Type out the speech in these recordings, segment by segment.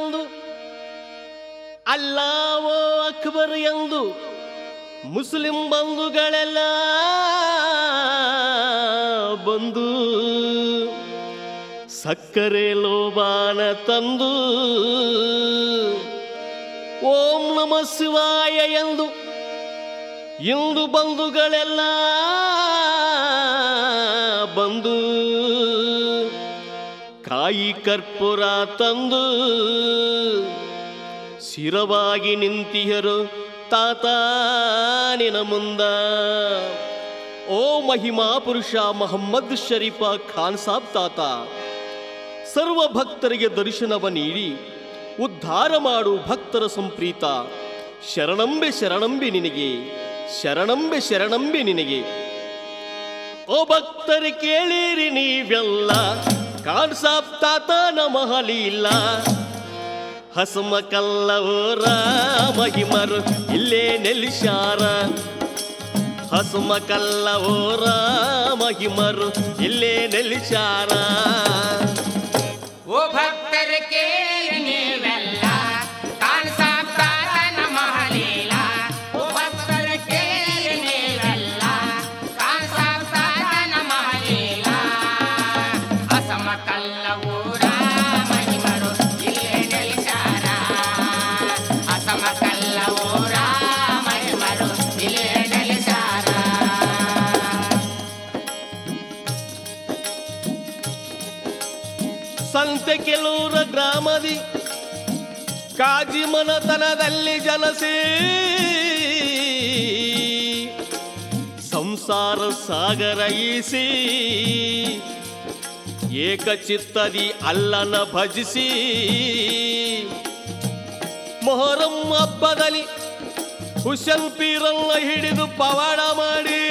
ಎಂದು ಅಲ್ಲಾವೋ ಅಕ್ಬರ್ ಎಂದು ಮುಸ್ಲಿಂ ಬಂಧುಗಳೆಲ್ಲ ಬಂದು ಸಕ್ಕರೆ ಲೋಬಾನ ತಂದು ಓಂ ನಮ ಶಿವಾಯ ಎಂದು ಇಂದು ಬಂಧುಗಳೆಲ್ಲ ಬಂದು ಕಾಯಿ ಕರ್ಪೂರ ತಂದು ಶಿರವಾಗಿ ನಿಂತಿಹರು ತಾತ ನಿನ ಮುಂದ ಓ ಮಹಿಮಾ ಪುರುಷ ಮೊಹಮ್ಮದ್ ಶರೀಫ ಖಾನ್ ಸಾಬ್ ತಾತ ಸರ್ವ ಭಕ್ತರಿಗೆ ದರ್ಶನವ ನೀಡಿ ಉದ್ಧಾರ ಮಾಡು ಭಕ್ತರ ಸಂಪ್ರೀತ ಶರಣಂಬೆ ಶರಣಂಬೆ ನಿನಗೆ ಶರಣಂಬೆ ಶರಣಂಬೆ ನಿನಗೆ ಓ ಭಕ್ತರು ಕೇಳಿರಿ ನೀವೆಲ್ಲ ಖಾನ್ ಸಾಬ್ ತಾತ ನಮಃ ಲೀಲ ಹಸುಮ ಕಲ್ಲವರ ಮಹಿಮರು ಇಲ್ಲೇ ನೆಲಿಶಾರ ಹಸುಮ ಕಲ್ಲವರ ಮಹಿಮರು ಇಲ್ಲೇ ನೆಲಿಶಾರ ಓ ಭಕ್ತರ ಕೇಳಿ ನೀವೆಲ್ಲ ಕಾಣಿಸಾಗ್ತಾತನ ಮಹಲೀಲ ಓ ಭಕ್ತರ ಕೇಳಿ ನೀವೆಲ್ಲ ಕಾಣಿಸಾಗ್ತಾತನ ಮಹಲೀಲ ಅಸಮ ಕಲ್ಲ ಊರ ಮಹಿಮರು ಇಲ್ಲೇ ನೆಲೆಸಾರ ಅಸಮ ಕಲ್ಲ ಊರ ಮಹಿಮರು ಇಲ್ಲೇ ನೆಲೆಸಾರ ಸಂತೆ ಕೆಲೂರ ಗ್ರಾಮದಿ ಕಾಜಿ ಮನತನದಲ್ಲಿ ಜನಸಿ ಸಂಸಾರ ಸಾಗರ ಈಸಿ ಏಕಚಿತ್ತದಿ ಅಲ್ಲನ ಭಜಿಸಿ ಮೊಹರಂ ಹಬ್ಬದಲ್ಲಿ ಹುಸನ್ ಪೀರನ್ನ ಹಿಡಿದು ಪವಾಡ ಮಾಡಿ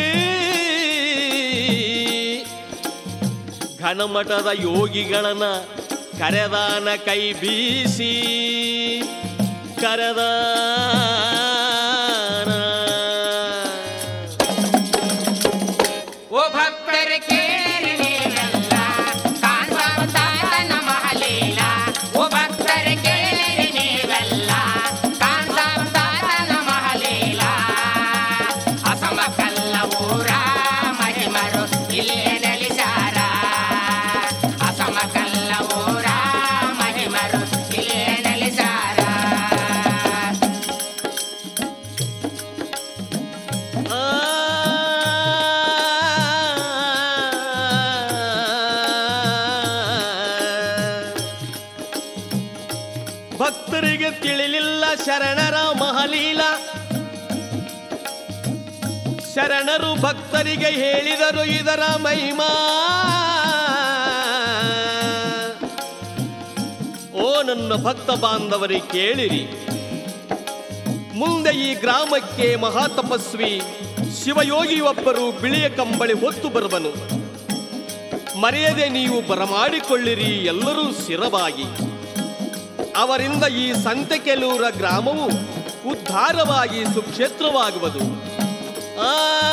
ಘನಮಠದ ಯೋಗಿಗಳನ್ನ ಕರೆದಾನ ಕೈ ಬೀಸಿ ಕರೆದಾನ ಓ ಭಕ್ತರ ಕೇಳಿ ನೀವೆಲ್ಲ ಕಾಣಿಸಾಗ್ತಾತನ ಮಹಲೀಲ ಓ ಭಕ್ತರ ಕೇಳಿ ನೀವೆಲ್ಲ ಕಾಣಿಸಾಗ್ತಾತನ ಮಹಲೀಲ ಅಸಮ ಕಲ್ಲ ಊರ ಮಹಿಮರು ಇಲ್ಲೇ ನೆಲೆಸಾರ ಅಸಮ ಕಲ್ಲ ಊರ ಮಹಿಮರು ಇಲ್ಲೇ ನೆಲೆಸಾರ ಆ ಭಕ್ತರಿಗೆ ತಿಳಿಲಿಲ್ಲ ಶರಣರ ಮಹಲೀಲ ಶರಣರು ಭಕ್ತರಿಗೆ ಹೇಳಿದರು ಇದರ ಮಹಿಮಾ ಓ ನನ್ನ ಭಕ್ತ ಬಾಂಧವರೇ ಕೇಳಿರಿ ಮುಂದೆ ಈ ಗ್ರಾಮಕ್ಕೆ ಮಹಾತಪಸ್ವಿ ಶಿವಯೋಗಿಯೊಬ್ಬರು ಬಿಳಿಯ ಕಂಬಳಿ ಹೊತ್ತು ಬರುವನು ಮರೆಯದೆ ನೀವು ಬರಮಾಡಿಕೊಳ್ಳಿರಿ ಎಲ್ಲರೂ ಸ್ಥಿರವಾಗಿ ಅವರಿಂದ ಈ ಸಂತೆಕೆಲೂರ ಗ್ರಾಮವು ಉದ್ಧಾರವಾಗಿ ಸುಕ್ಷೇತ್ರವಾಗುವುದು ಆ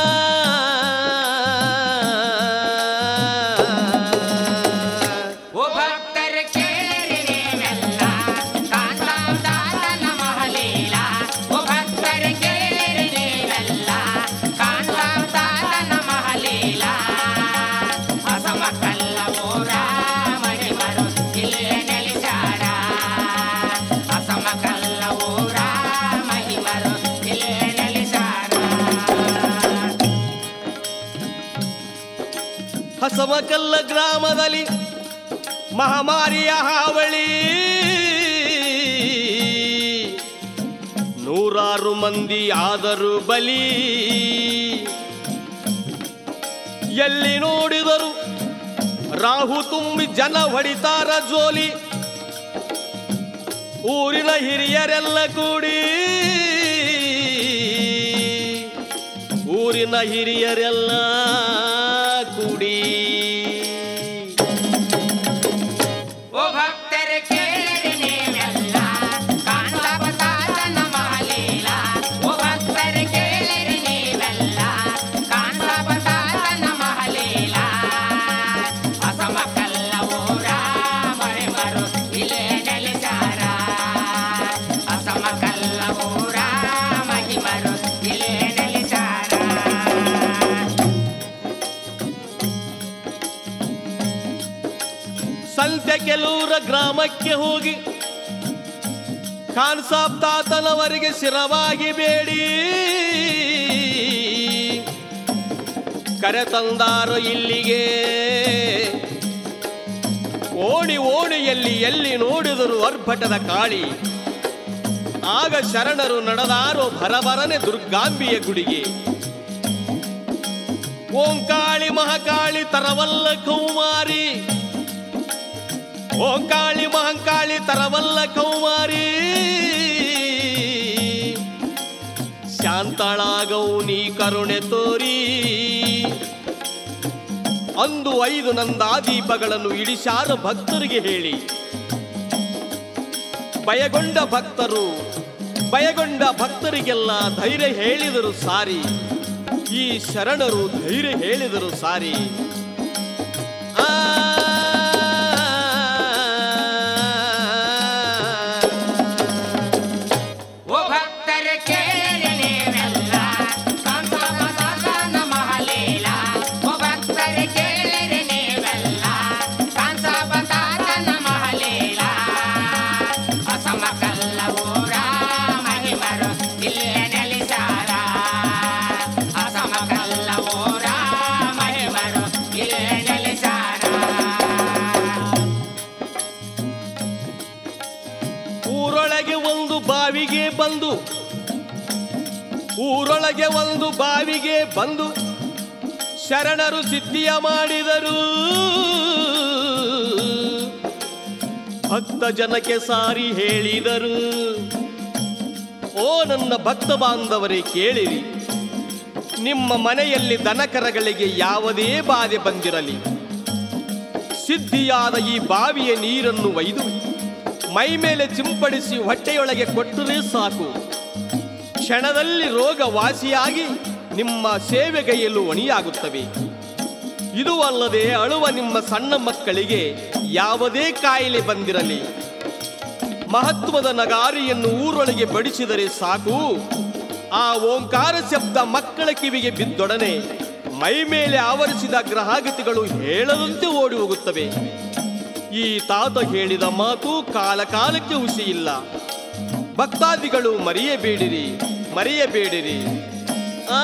ಓ ಭಕ್ತರ ಕೇಳಿ ನೀವೆಲ್ಲ ಕಾಂತಾವತಾರನ ಮಹಲೀಲ ಓ ಭಕ್ತರ ಕೇಳಿ ನೀವೆಲ್ಲ ಕಾಂತಾವತಾರನ ಮಹಲೀಲ ಅಸಮ ಕಲ್ಲ ಊರ ಮಹಿಮರು ಇಲ್ಲೇ ನೆಲೆಸಾರ ಅಸಮ ಕಲ್ಲ ಊರ ಮಹಿಮರು ಇಲ್ಲೇ ನೆಲೆಸಾರ ಹಸವಕಲ್ಲ ಗ್ರಾಮದಲ್ಲಿ ಮಹಾಮಾರಿಯ ಹಾವಳಿ ನೂರಾರು ಮಂದಿ ಆದರು ಬಲಿ ಎಲ್ಲಿ ನೋಡಿದರು ರಾಹು ತುಂಬಿ ಜನ ಹೊಡಿತಾರ ಜೋಲಿ ಊರಿನ ಹಿರಿಯರೆಲ್ಲ ಕೂಡಿ ಊರಿನ ಹಿರಿಯರೆಲ್ಲ ಕೂಡಿ ಓ ಭಕ್ತರ ಕೇಳಿ ನೀವೆಲ್ಲ ಕಾಂತಾವತಾರನ ಮಹಲೀಲ ಓ ಭಕ್ತರ ಕೇಳಿರಿ ನೀವೆಲ್ಲ ಕಾಂತಾವತಾರನ ಮಹಲೀಲ ಅಸಮ ಕಲ್ಲ ಊರ ಮಹಿಮರು ಇಲ್ಲೇ ನೆಲೆಸಾರ ಕೆಲೂರ ಗ್ರಾಮಕ್ಕೆ ಹೋಗಿ ಖಾನ್ಸಾಬ್ ತಾತನವರಿಗೆ ಶಿರವಾಗಿ ಬೇಡಿ ಕರೆತಂದಾರು ಇಲ್ಲಿಗೆ ಓಣಿ ಓಣಿಯಲ್ಲಿ ಎಲ್ಲಿ ನೋಡಿದರು ಅರ್ಭಟದ ಕಾಳಿ ಆಗ ಶರಣರು ನಡೆದಾರೋ ಭರಭರನೆ ದುರ್ಗಾಂಬಿಯ ಗುಡಿಗೆ ಓಂಕಾಳಿ ಮಹಾಕಾಳಿ ತರವಲ್ಲ ಕೌಮಾರಿ ಓಂಕಾಳಿ ಮಹಂಕಾಳಿ ತರವಲ್ಲ ಕೌಮಾರಿ ಶಾಂತಳಾಗವು ನೀ ಕರುಣೆ ತೋರಿ ಅಂದು ಐದು ನಂದಾದೀಪಗಳನ್ನು ಇಡಿಸಾರ ಭಕ್ತರಿಗೆ ಹೇಳಿ ಭಯಗೊಂಡ ಭಕ್ತರು ಭಯಗೊಂಡ ಭಕ್ತರಿಗೆಲ್ಲ ಧೈರ್ಯ ಹೇಳಿದರು ಸಾರಿ ಈ ಶರಣರು ಧೈರ್ಯ ಹೇಳಿದರು ಸಾರಿ ಆ ಓ ಭಕ್ತರ ಕೇಳಿ ನೀವೆಲ್ಲ ಕಾಂತಾಪಸಾನ ಮಹಲೀಲ ಓ ಭಕ್ತರ ಕೇಳಿರಿ ನೀವೆಲ್ಲ ಕಾಂತಾಪಸಾನ ಮಹಲೀಲ ಅಸಮಕಲ್ಲ ಊರ ಮಹಿಮರು ಇಲ್ಲೇ ನೆಲೆಸಾರ ಅಸಮಕಲ್ಲ ಊರ ಮಹಿಮರು ಇಲ್ಲೇ ನೆಲೆಸಾರ ಊರೊಳಗೆ ಒಂದು ಬಾವಿಗೆ ಬಂದು ಊರೊಳಗೆ ಒಂದು ಬಾವಿಗೆ ಬಂದು ಶರಣರು ಸಿದ್ಧಿಯ ಮಾಡಿದರು ಭಕ್ತ ಜನಕ್ಕೆ ಸಾರಿ ಹೇಳಿದರು ಓ ನನ್ನ ಭಕ್ತ ಬಾಂಧವರೇ ಕೇಳಿರಿ ನಿಮ್ಮ ಮನೆಯಲ್ಲಿ ದನಕರಗಳಿಗೆ ಯಾವುದೇ ಬಾಧೆ ಬಂದಿರಲಿ ಸಿದ್ಧಿಯಾದ ಈ ಬಾವಿಯ ನೀರನ್ನು ಒಯ್ದು ಮೈ ಮೇಲೆ ಚಿಂಪಡಿಸಿ ಹೊಟ್ಟೆಯೊಳಗೆ ಕೊಟ್ಟರೆ ಸಾಕು ಕ್ಷಣದಲ್ಲಿ ರೋಗ ವಾಸಿಯಾಗಿ ನಿಮ್ಮ ಸೇವೆಗೈಯಲು ಒಣಿಯಾಗುತ್ತವೆ ಇದು ಅಲ್ಲದೆ ಅಳುವ ನಿಮ್ಮ ಸಣ್ಣ ಮಕ್ಕಳಿಗೆ ಯಾವುದೇ ಕಾಯಿಲೆ ಬಂದಿರಲಿ ಮಹತ್ವದ ನಗಾರಿಯನ್ನು ಊರೊಳಗೆ ಬಡಿಸಿದರೆ ಸಾಕು ಆ ಓಂಕಾರ ಶಬ್ದ ಮಕ್ಕಳ ಕಿವಿಗೆ ಬಿದ್ದೊಡನೆ ಮೈ ಮೇಲೆ ಆವರಿಸಿದ ಗ್ರಹಾಗತಿಗಳು ಹೇಳದಂತೆ ಓಡಿ ಹೋಗುತ್ತವೆ ಈ ತಾತ ಹೇಳಿದ ಮಾತು ಕಾಲ ಕಾಲಕ್ಕೆ ಹುಸಿಯಿಲ್ಲ ಭಕ್ತಾದಿಗಳು ಮರೆಯಬೇಡಿರಿ ಮರೆಯಬೇಡಿರಿ ಆ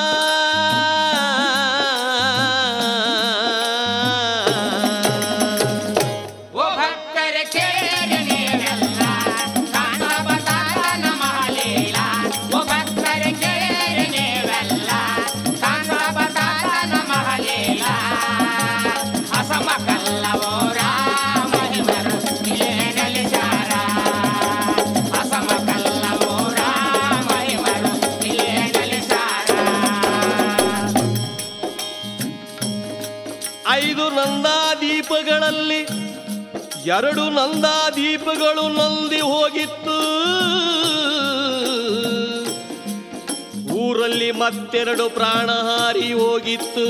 ಓ ಭಕ್ತರ ಕೇಳಿ ನೀವೆಲ್ಲ ಕಾಂತಾಪಸಾನ ಮಹಲೀಲ ಓ ಭಕ್ತರ ಕೇಳಿ ನೀವೆಲ್ಲ ಕಾಂತಾಪಸಾನ ಮಹಲೀಲ ಅಸಮಕಲ್ಲ ಓರ ಮಹಿಮರು ಇಲ್ಲೇ ನೆಲೆಸಾರ ಅಸಮಕಲ್ಲ ಓರ ಮಹಿಮರು ಇಲ್ಲೇ ನೆಲೆಸಾರ ಐದು ನಂದಾದೀಪಗಳಲ್ಲಿ ಎರಡು ನಂದಾದೀಪಗಳು ನಂದಿ ಹೋಗಿತ್ತು ಊರಲ್ಲಿ ಮತ್ತೆರಡು ಪ್ರಾಣ ಹಾರಿ ಹೋಗಿತ್ತು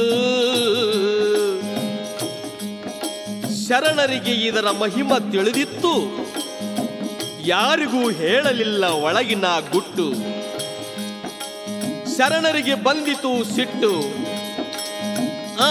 ಶರಣರಿಗೆ ಇದರ ಮಹಿಮ ತಿಳಿದಿತ್ತು ಯಾರಿಗೂ ಹೇಳಲಿಲ್ಲ ಒಳಗಿನ ಗುಟ್ಟು ಶರಣರಿಗೆ ಬಂದಿತು ಸಿಟ್ಟು ಆ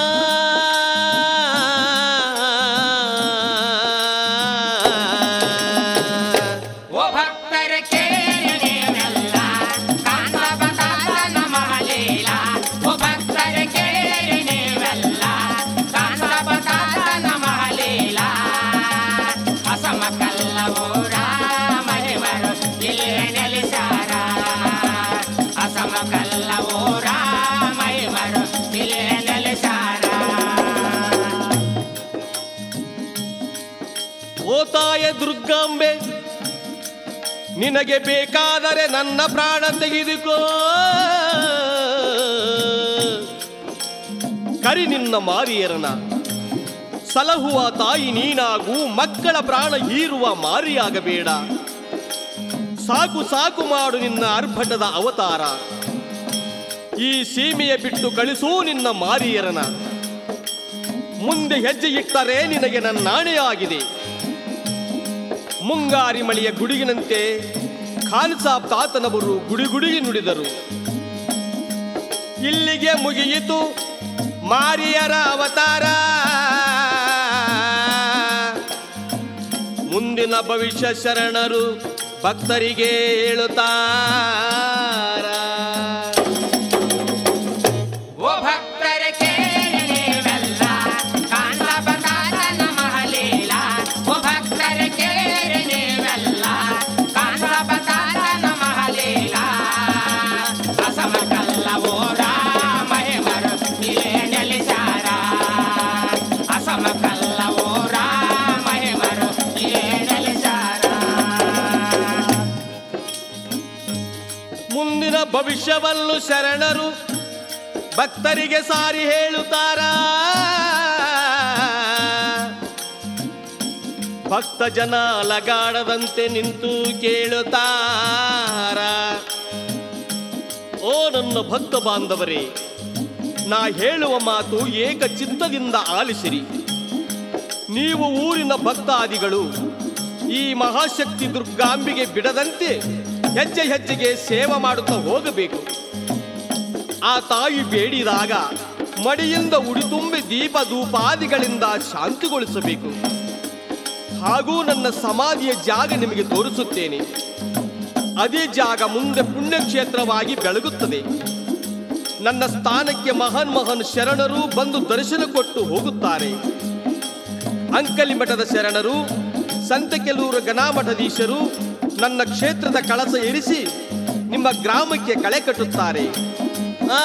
ಓ ಭಕ್ತರ ಕೇಳಿ ನೀವೆಲ್ಲ ಕಾಂತಾಪಸಾನ ಮಹಲೀಲ ಓ ಭಕ್ತರ ಕೇಳಿ ನೀವೆಲ್ಲ ಕಾಂತಾಪಸಾನ ಮಹಲೀಲ ಅಸಮಕಲ್ಲ ಊರ ಮಹಿಮರು ಇಲ್ಲೇ ನೆಲೆಸಾರ ಅಸಮಕಲ್ಲ ಊರ ಮಹಿಮರು ಇಲ್ಲೇ ನೆಲೆಸಾರ ಓ ತಾಯ ದುರ್ಗಾಂಬೆ ನಿನಗೆ ಬೇಕಾದರೆ ನನ್ನ ಪ್ರಾಣ ತೆಗೆದುಕೋ ಕರಿ ನಿನ್ನ ಮಾರಿಯರನ ಸಲಹುವ ತಾಯಿ ನೀನಾಗೂ ಮಕ್ಕಳ ಪ್ರಾಣ ಹೀರುವ ಮಾರಿಯಾಗಬೇಡ ಸಾಕು ಸಾಕು ಮಾಡು ನಿನ್ನ ಅರ್ಭಟದ ಅವತಾರ ಈ ಸೀಮೆಯ ಬಿಟ್ಟು ಕಳಿಸೂ ನಿನ್ನ ಮಾರಿಯರನ ಮುಂದೆ ಹೆಜ್ಜೆ ಇಟ್ಟರೆ ನಿನಗೆ ನನ್ನ ನಾಣೆಯಾಗಿದೆ ಮುಂಗಾರಿ ಮಳೆಯ ಗುಡುಗಿನಂತೆ ಖಾನ್ಸಾಬ್ ತಾತನವರು ಗುಡಿ ಗುಡುಗಿ ನುಡಿದರು ಇಲ್ಲಿಗೆ ಮುಗಿಯಿತು ಮಾರಿಯರ ಅವತಾರ ಮುಂದಿನ ಭವಿಷ್ಯ ಶರಣರು ಭಕ್ತರಿಗೆ ಹೇಳುತ್ತಾರ ಓ ಭಕ್ತರ ಕೇಳಿ ನೀವೆಲ್ಲ ಕಾಣ್ಲ ಬತಾರ ನಮಃ ಲೀಲಾ ಓ ಭಕ್ತರ ಕೇಳಿ ನೀವೆಲ್ಲ ಕಾಣ್ಲ ಬತಾರ ನಮಃ ಲೀಲಾ ಅಸಮಕಲ್ಲ ಓ ರಾಮಹಿಮರು ಇಲ್ಲೇ ನೆಲೆಸಾರ ಅಸಮಕಲ್ಲ ಓ ರಾಮಹಿಮರು ಇಲ್ಲೇ ನೆಲೆಸಾರ ಮುಂದಿನ ಭವಿಷ್ಯವನ್ನು ಶರಣರು ಭಕ್ತರಿಗೆ ಸಾರಿ ಹೇಳುತ್ತಾರ ಭಕ್ತ ಜನ ಲಗಾಡದಂತೆ ನಿಂತು ಕೇಳುತ್ತಾರ ಓ ನನ್ನ ಭಕ್ತ ಬಾಂಧವರೇ ನಾ ಹೇಳುವ ಮಾತು ಏಕ ಚಿತ್ತದಿಂದ ಆಲಿಸಿರಿ ನೀವು ಊರಿನ ಭಕ್ತಾದಿಗಳು ಈ ಮಹಾಶಕ್ತಿ ದುರ್ಗಾಂಬಿಗೆ ಬಿಡದಂತೆ ಹೆಜ್ಜೆ ಹೆಜ್ಜೆಗೆ ಸೇವೆ ಮಾಡುತ್ತಾ ಹೋಗಬೇಕು ಆ ತಾಯಿ ಬೇಡಿದಾಗ ಮಡಿಯಿಂದ ಉಡಿತುಂಬಿ ದೀಪ ಧೂಪಾದಿಗಳಿಂದ ಶಾಂತಿಗೊಳಿಸಬೇಕು ಹಾಗೂ ನನ್ನ ಸಮಾಧಿಯ ಜಾಗ ನಿಮಗೆ ತೋರಿಸುತ್ತೇನೆ ಅದೇ ಜಾಗ ಮುಂದೆ ಪುಣ್ಯಕ್ಷೇತ್ರವಾಗಿ ಬೆಳಗುತ್ತದೆ ನನ್ನ ಸ್ಥಾನಕ್ಕೆ ಮಹಾನ್ ಮಹಾನ್ ಶರಣರು ಬಂದು ದರ್ಶನ ಕೊಟ್ಟು ಹೋಗುತ್ತಾರೆ ಅಂಕಲಿ ಮಠದ ಶರಣರು ಸಂತಕೆಲೂರು ಗಣಾಮಠದೀಶರು ನನ್ನ ಕ್ಷೇತ್ರದ ಕಳಸ ಇರಿಸಿ ನಿಮ್ಮ ಗ್ರಾಮಕ್ಕೆ ಕಳೆ ಕಟ್ಟುತ್ತಾರೆ ಆ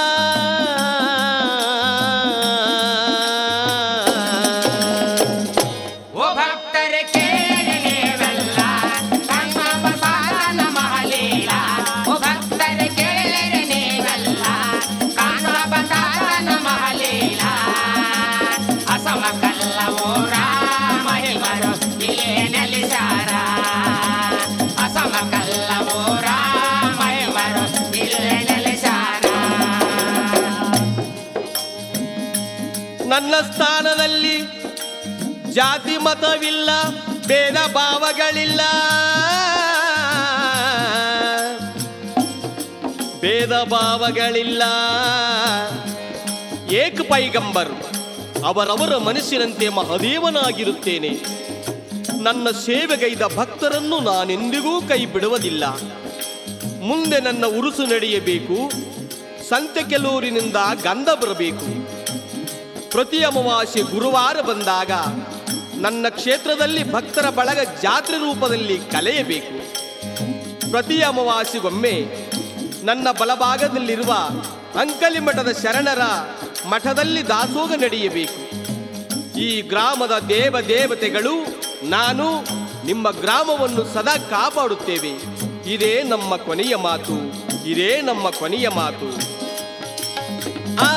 ಓ ಭಕ್ತರ ಕೇಳಿ ನೀವೆಲ್ಲ ಕಣ್ಣ ಬಸಾರ ನಮಃ ಲೀಲಾ ಓ ಭಕ್ತರ ಕೇಳಿ ನೀವೆಲ್ಲ ಕಣ್ಣ ಬಸಾರ ನಮಃ ಲೀಲಾ ಅಸಮಕಲ್ಲ ಓ ರಾಮಹಿಮರು ಇಲ್ಲೇ ನೆಲೆಸಾರ ಅಸಮಕಲ್ಲ ಓ ರಾಮಹಿಮರು ಇಲ್ಲೇ ನೆಲೆಸಾರ ನನ್ನ ಸ್ಥಾನದಲ್ಲಿ ಜಾತಿ ಮತವಿಲ್ಲ ಭೇದ ಭಾವಗಳಿಲ್ಲ ಭೇದ ಭಾವಗಳಿಲ್ಲ ಏಕ ಪೈಗಂಬರ್ ಅವರವರ ಮನಸ್ಸಿನಂತೆ ಮಹದೇವನಾಗಿರುತ್ತೇನೆ ನನ್ನ ಸೇವೆಗೈದ ಭಕ್ತರನ್ನು ನಾನೆಂದಿಗೂ ಕೈ ಬಿಡುವುದಿಲ್ಲ ಮುಂದೆ ನನ್ನ ಉರುಸು ನಡೆಯಬೇಕು ಸಂತೆಕೆಲೂರಿನಿಂದ ಗಂಧ ಬರಬೇಕು ಪ್ರತಿ ಅಮಾವಾಸ್ಯೆ ಗುರುವಾರ ಬಂದಾಗ ನನ್ನ ಕ್ಷೇತ್ರದಲ್ಲಿ ಭಕ್ತರ ಬಳಗ ಜಾತ್ರೆ ರೂಪದಲ್ಲಿ ಕಲೆಯಬೇಕು ಪ್ರತಿ ಅಮಾವಾಸ್ಯೆಗೊಮ್ಮೆ ನನ್ನ ಬಲಭಾಗದಲ್ಲಿರುವ ಅಂಕಲಿ ಮಠದ ಶರಣರ ಮಠದಲ್ಲಿ ದಾಸೋಗ ನಡೆಯಬೇಕು ಈ ಗ್ರಾಮದ ದೇವ ದೇವತೆಗಳು ನಾನು ನಿಮ್ಮ ಗ್ರಾಮವನ್ನು ಸದಾ ಕಾಪಾಡುತ್ತೇವೆ ಇದೇ ನಮ್ಮ ಕೊನೆಯ ಮಾತು ಇದೇ ನಮ್ಮ ಕೊನೆಯ ಮಾತು ಆ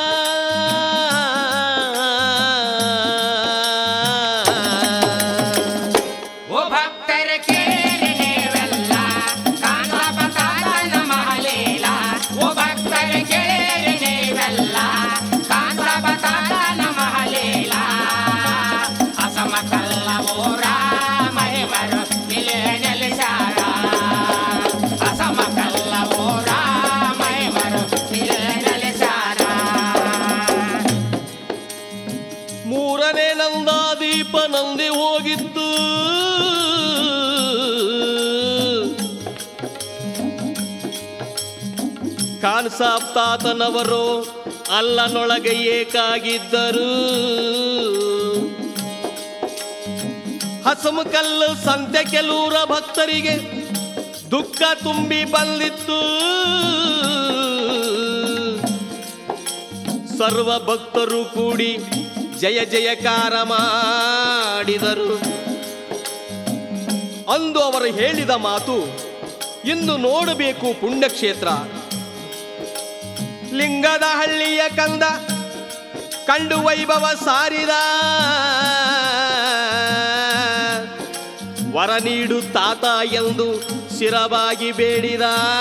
ಓ ಭಕ್ತರ ಕೇಳಿ ನೀವೆಲ್ಲ ಕಾಣುವ ಬಸಾರ ನಮಃ ಲೀಲಾ ಓ ಭಕ್ತರ ಕೇಳಿ ನೀವೆಲ್ಲ ಕಾಣುವ ಬಸಾರ ನಮಃ ಲೀಲಾ ಅಸಮಕಲ್ಲ ಓ ರಾಮಹಿಮರು ಇಲ್ಲೇ ನೆಲೆಸಾರ ಅಸಮಕಲ್ಲ ಓ ರಾಮಹಿಮರು ಇಲ್ಲೇ ನೆಲೆಸಾರ ಮೂರನೇ ನಂದ ದೀಪ ನಂದಿ ಹೋಗಿತ್ತು ಕಾನ್ಸಾಬ್ ತಾತನವರು ಅಲ್ಲನೊಳಗೆ ಏಕಾಗಿದ್ದರು ಹಸಮಕಲ್ಲು ಸಂತೆ ಕೆಲೂರ ಭಕ್ತರಿಗೆ ದುಃಖ ತುಂಬಿ ಬಂದಿತ್ತು ಸರ್ವ ಭಕ್ತರು ಕೂಡಿ ಜಯ ಜಯಕಾರ ಮಾಡಿದರು ಅಂದು ಅವರು ಹೇಳಿದ ಮಾತು ಇನ್ನು ನೋಡಬೇಕು ಪುಣ್ಯಕ್ಷೇತ್ರ ಲಿಂಗದ ಹಳ್ಳಿಯ ಕಂದ ಕಂಡು ವೈಭವ ಸಾರಿದ ವರ ನೀಡು ತಾತ ಎಂದು ಶಿರವಾಗಿ ಬೇಡಿದ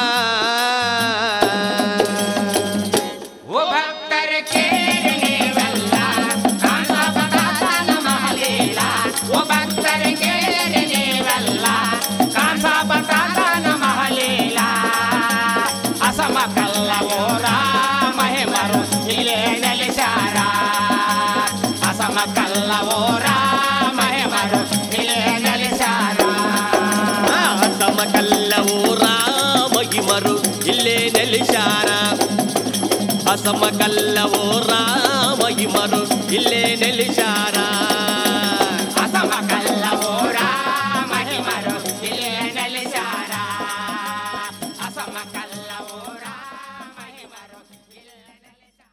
ಓ ಭಕ್ತರ ಕೇಳಿ ನೀವೆಲ್ಲ ಕಾಣುವ ಬಸಾರ ನಮಃ ಲೀಲಾ ಓ ಭಕ್ತರ ಕೇಳಿ ನೀವೆಲ್ಲ ಕಾಣುವ ಬಸಾರ ನಮಃ ಲೀಲಾ ಅಸಮಕಲ್ಲ ಓ ರಾಮಹಿಮರು ಇಲ್ಲೇ ನೆಲೆಸಾರ ಅಸಮಕಲ್ಲ ಓ ರಾಮಹಿಮರು ಇಲ್ಲೇ ನೆಲೆಸಾರ ಅಸಮಗಲ್ಲವೋ ರಾಮ ಹಿಮರು ಇಲ್ಲೇ ನೆಲಿಸಾರ ಅಸಮಕಲ್ಲವೋ ರಾಮ ಹಿಮರು ಇಲ್ಲೇ ನೆಲೆಸಾರ ಅಸಮಕಲ್ಲವೋ ರಾಮ ಹಿಮರು ಇಲ್ಲೇ ನೆಲೆಸಾರ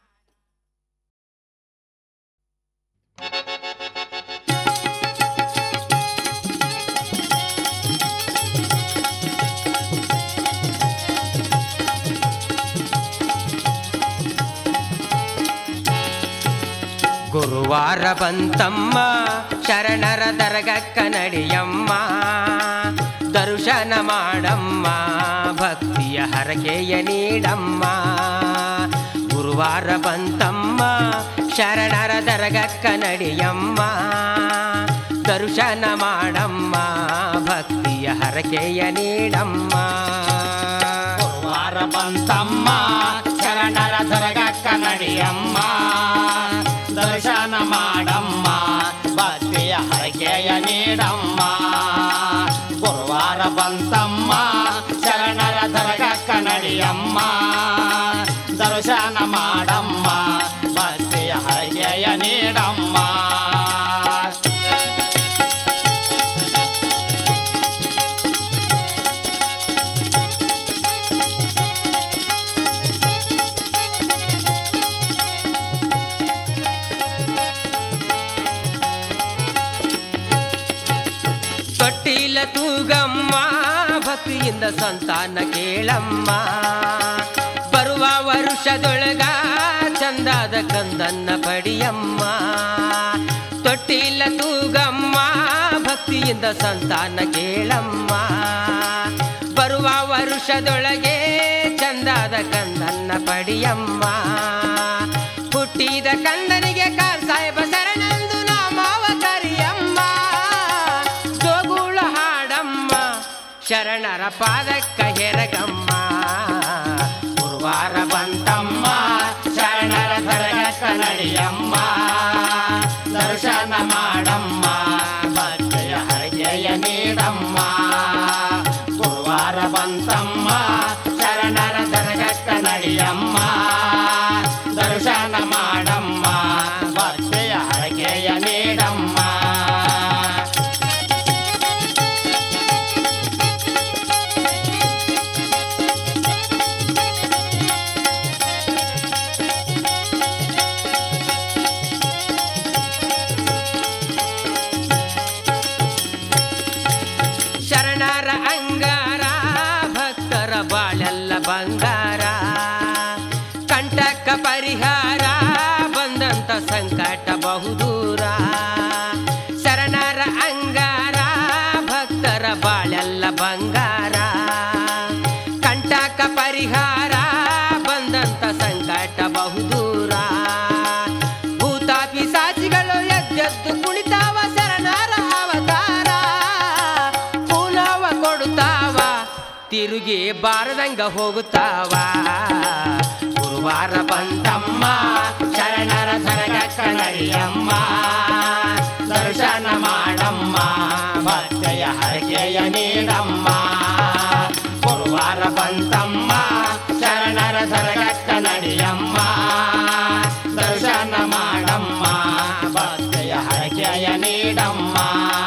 ಗುರುವಾರ ಬಂತಮ್ಮ ಶರಣರ ದರಗಕ್ಕ ನಡಿಯಮ್ಮ ದರ್ಶನ ಮಾಡಮ್ಮ ಭಕ್ತಿಯ ಹರಕೆಯ ನೀಡಮ್ಮ ಗುರುವಾರ ಬಂತಮ್ಮ ಶರಣರ ದರಗಕ್ಕ ನಡಿಯಮ್ಮ ದರ್ಶನ ಮಾಡಮ್ಮ ಭಕ್ತಿಯ ಹರಕೆಯ ನೀಡಮ್ಮ ವಾರ ಬಂತಮ್ಮ ಶರಣರ ದೊರಗಕ್ಕ ನಡಿಯಮ್ಮ ದರ್ಶನ ಮಾಡಮ್ಮ ಭಕ್ತಿಯ ಹರಕೆಯ ನೀಡಮ್ಮ ಗುರುವಾರ ಬಂತಮ್ಮ ಶರಣರ ದೊರಗಕ್ಕ ನಡಿಯಮ್ಮ ದರ್ಶನ ಮಾಡಮ್ಮ ಭಕ್ತಿಯ ಹರಕೆಯ ನೀಡಮ್ಮ ತೊಟ್ಟಿಲ ತೂಗಮ್ಮ ಭಕ್ತಿಯಿಂದ ಸಂತಾನ ಕೇಳಮ್ಮ ಬರುವ ವರುಷದೊಳಗ ಚಂದಾದ ಕಂದನ್ನ ಪಡಿಯಮ್ಮ ತೊಟ್ಟಿಲ ತೂಗಮ್ಮ ಭಕ್ತಿಯಿಂದ ಸಂತಾನ ಕೇಳಮ್ಮ ಬರುವ ವರುಷದೊಳಗೆ ಚಂದಾದ ಕಂದನ್ನ ಪಡಿಯಮ್ಮ ಹುಟ್ಟಿದ ಕಂದನಿಗೆ ಕಾರ್ ಸಾಹೇಬ ಶರಣಂದು ನಾಮಾವ ಕರಿಯಮ್ಮ ಜೋಗುಳ ಹಾಡಮ್ಮ ಶರಣರ ಪಾದಕ್ಕ ಹೆರಗಮ್ಮ ಗುರುವಾರ ಬಂತಮ್ಮ ಶರಣರ ದರಗಕ್ಕ ನಡಿಯಮ್ಮ ದರ್ಶನ ಮಾಡಮ್ಮ ಭಕ್ತಿಯ ಹರಕೆಯ ನೀಡಮ್ಮ ಗುರುವಾರ ಬಂತಮ್ಮ ಶರಣರ ದರಗಕ್ಕ ನಡಿಯಮ್ಮ ದರ್ಶನ ಮಾಡಮ್ಮ ಭಕ್ತಿಯ ಹರಕೆಯ ನೀಡಮ್ಮ ಶರಣರ ಅಂಗಾರ ಭಕ್ತರ ಬಾಳೆಲ್ಲ ಬಂಗಾರ ಕಂಟಕ ಪರಿಹಾರ ಬಂದಂತ ಸಂಕಟ ಬಹುದೂರ ಶರಣರ ಅಂಗಾರ ಭಕ್ತರ ಬಾಳೆಲ್ಲ ಬಂಗಾರ ಕಂಟಕ ಪರಿಹಾರ ಬಂದಂತ ಸಂಕಟ ಬಹುದೂರ ಭೂತ ಪಿಸಾಚಿಗಳು ಎದ್ದೆದ್ದು ಕುಣಿತಾವ ಶರಣರ ಅವತಾರ ಪುನವ ಕೊಡುತ್ತಾವ ತಿರುಗಿ ಬಾರದಂಗ ಹೋಗುತ್ತಾವ ಗುರುವಾರ ಬಂತಮ್ಮ ಶರಣರ ದರಗಕ್ಕ ನಡಿಯಮ್ಮ ದರ್ಶನ ಮಾಡಮ್ಮ ಭಕ್ತಿಯ ಹರಕೆಯ ನೀಡಮ್ಮ ಗುರುವಾರ ಬಂತಮ್ಮ ಶರಣರ ದರಗಕ್ಕ ನಡಿಯಮ್ಮ ದರ್ಶನ ಮಾಡಮ್ಮ ಭಕ್ತಿಯ ಹರಕೆಯ ನೀಡಮ್ಮ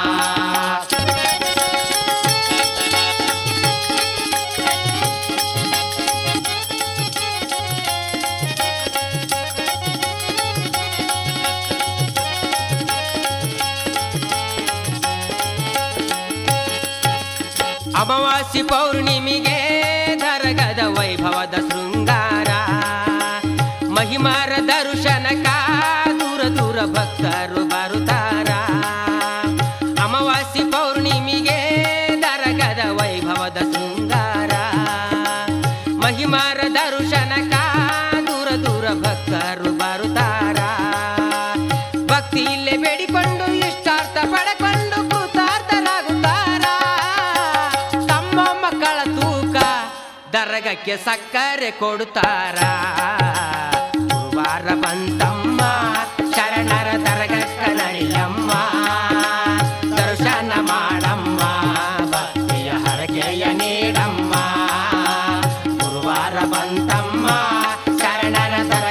ಅಮಾವಾಸ್ಯೆ ಪೌರ್ಣಿಮೆಗೆ ದರಗದ ವೈಭವದ ಶೃಂಗಾರ ಮಹಿಮಾರ ದರ್ಶನಕ ದೂರ ದೂರ ಭಕ್ತರು ಬರುತ್ತಾರ ಅಮಾವಾಸ್ಯೆ ಪೌರ್ಣಿಮೆಗೆ ದರಗದ ವೈಭವದ ಶೃಂಗಾರ ಮಹಿಮಾರ ದರ್ಶನಕ ದೂರ ದೂರ ಭಕ್ತರು ಬರುತ್ತಾರ ಭಕ್ತಿ ಇಲ್ಲೇ ಬೇಡಿಕೊಂಡು ಇಷ್ಟಾರ್ಥ ಪಡೆಕೊಂಡು ಕೃತಾರ್ಥರಾಗುತ್ತಾರ ತಮ್ಮ ಮಕ್ಕಳ ತೂಕ ದರಗಕ್ಕೆ ಸಕ್ಕರೆ ಕೊಡುತ್ತಾರ ಗುರುವಾರ ಬಂತಮ್ಮ ಶರಣರ ದರಗಕ್ಕ ನಡಿಯಮ್ಮ ದರ್ಶನ ಮಾಡಮ್ಮ ಭಕ್ತಿಯ ಹರಕೆಯ ನೀಡಮ್ಮ ಗುರುವಾರ ಬಂತಮ್ಮ ಶರಣರ ದರ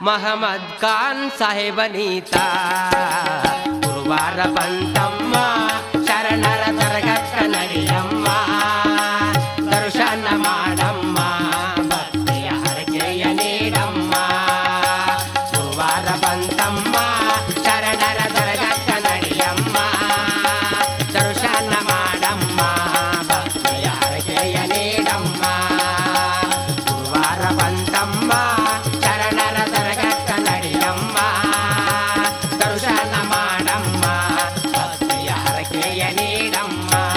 ಮಹಮ್ಮದ್ ಖಾನ್ ಸಾಹೇಬನೀತ ಗುರುವಾರ ಬಂತಮ್ಮ ಶರಣರ ದರ್ಗಕ್ಕ ನಡಿಯಮ್ಮ ದರ್ಶನ ಮಾಡಮ್ಮ ಭಕ್ತಿಯ ಹರಕೆಯ ನೀಡಮ್ಮ ಗುರುವಾರ ಬಂತಮ್ಮ ಶರಣರ ದರ್ಗಕ್ಕ ನಡಿಯಮ್ಮ ದರ್ಶನ ಮಾಡಮ್ಮ ಭಕ್ತಿಯ ಹರಕೆಯ ನೀಡಮ್ಮ ಗುರುವಾರ ಬಂತಮ್ಮ ಶರಣರ ದರ್ಗಕ್ಕ ನಡಿಯಮ್ಮ ದರ್ಶನ ಮಾಡಮ್ಮ ಭಕ್ತಿಯ ಹರಕೆಯ ನೀಡಮ್ಮ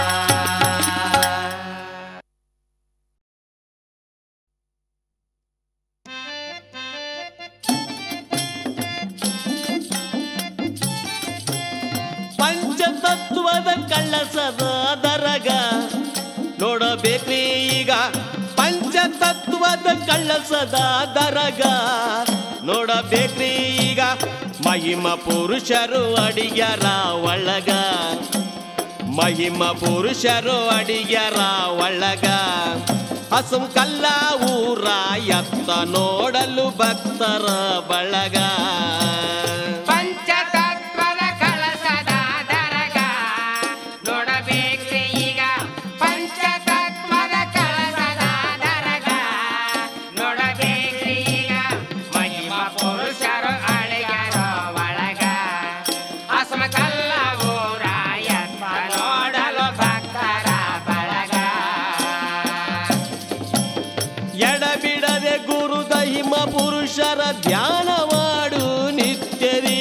ಪಂಚತತ್ವದ ಕಳ್ಳಸದ ದರಗ ನೋಡಬೇಕ್ರಿ ಈಗ ಪಂಚತತ್ವದ ಕಳ್ಳಸದ ದರಗ ನೋಡಬೇಕ್ರಿ ಈಗ ಮಹಿಮ ಪುರುಷರು ಅಡಿಗ್ಯಾರ ಒಳಗ ಮಹಿಮ ಪುರುಷರು ಅಡಿಗ್ಯಾರ ಒಳಗ ಹಸಂ ಕಲ್ಲ ಊರ ಎತ್ತ ನೋಡಲು ಭಕ್ತರ ಬಳಗ ಪಂಚತತ್ವದ ಕಳಸದ ದರಗ ನೋಡಬೇಕ್ರಿ ಈಗ ಪಂಚತತ್ವದ ಕಳಸದ ದರಗ ನೋಡಬೇಕ್ರಿ ಈಗ ಮಹಿಮ ಪುರುಷರು ಅಳಿಗರ ಒಳಗ ಅಸಮ ಕಲ್ಲ ಊರ ಎತ್ತ ನೋಡಲು ಭಕ್ತರ ಬಳಗ ಎಡಬಿಡದೆ ಗುರು ದಹಿಮ ಪುರುಷರ ಧ್ಯಾನ ಮಾಡು ನಿತ್ಯರಿ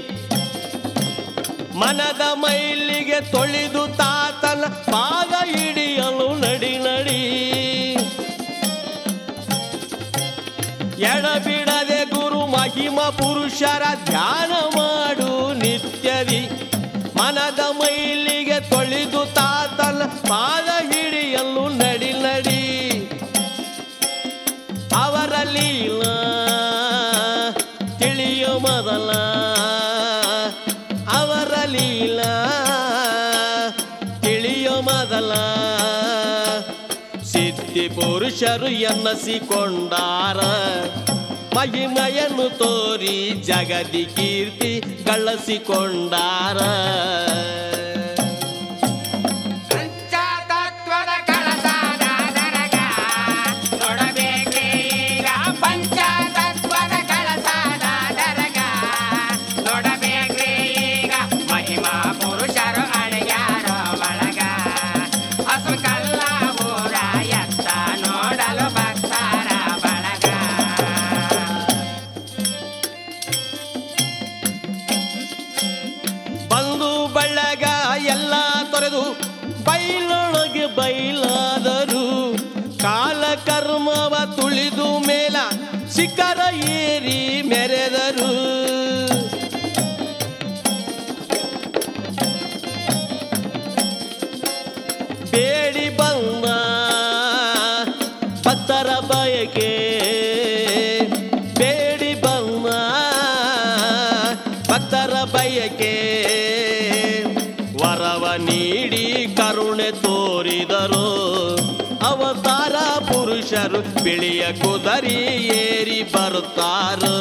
ಮನದ ಮೈಲಿಗೆ ತೊಳೆದು ತಾತನ ಪಾದ ಹಿಡಿಯಲು ನಡಿ ನಡಿ ಎಡಬಿಡದೆ ಗುರು ಮಹಿಮ ಪುರುಷರ ಧ್ಯಾನ ಮಾಡು ನಿತ್ಯದಿ ಮನದ ಮೈಲಿಗೆ ತೊಳೆದು ತಾತನ ಪಾದ ಹಿಡಿಯಲು ನಡಿ ನಡಿ ಅವರ ಲೀಲ ತಿಳಿಯೋ ಮೊದಲ ಅವರ ಲೀಲ ತಿಳಿಯೋ ಮೊದಲ ಸಿದ್ಧಿ ಪುರುಷರು ಎನ್ನಸಿಕೊಂಡಾರ ಮಹಿಮೆಯನ್ನು ತೋರಿ ಜಗದಿ ಕೀರ್ತಿ ಗಳಿಸಿಕೊಂಡಾರ ಪಂಚತತ್ವದ ಕಳಸದ ದರಗ ನೋಡಬೇಕ್ರಿ ಈಗ ಪಂಚತತ್ವದ ಕಳಸದ ದರಗ ನೋಡಬೇಕ್ರಿ ಈಗ ಮಹಿಮಾ ಪುರುಷರು ಅಡಿಗ್ಯಾರ ಒಳಗ ಹಸು ಕಲ್ಲ ಊರ ಎತ್ತ ನೋಡಲು ಭಕ್ತರ ಬಳಗ ಬಂದು ಬಳ್ಳಗ ಎಲ್ಲ ತೊರೆದು ಬೈಲೊಳಗೆ ಬೈಲಾದರು ಕಾಲ ಕರ್ಮವ ತುಳಿದು ಮೇಲ ಶಿಖರ ಏರಿ ಮೆರೆದರು ಬೇಡಿ ಬಂದ ಭಕ್ತರ ಬಯಕೆ ಬೇಡಿ ಬಂದ ಭಕ್ತರ ಬಯಕೆ ವರವ ನೀಡಿ ಕರುಣೆ ತೋರಿದರು ಅವತಾರ ಪುರುಷರು ಬಿಳಿಯ ಕುದರಿ ಏರಿ ಬರುತ್ತಾರು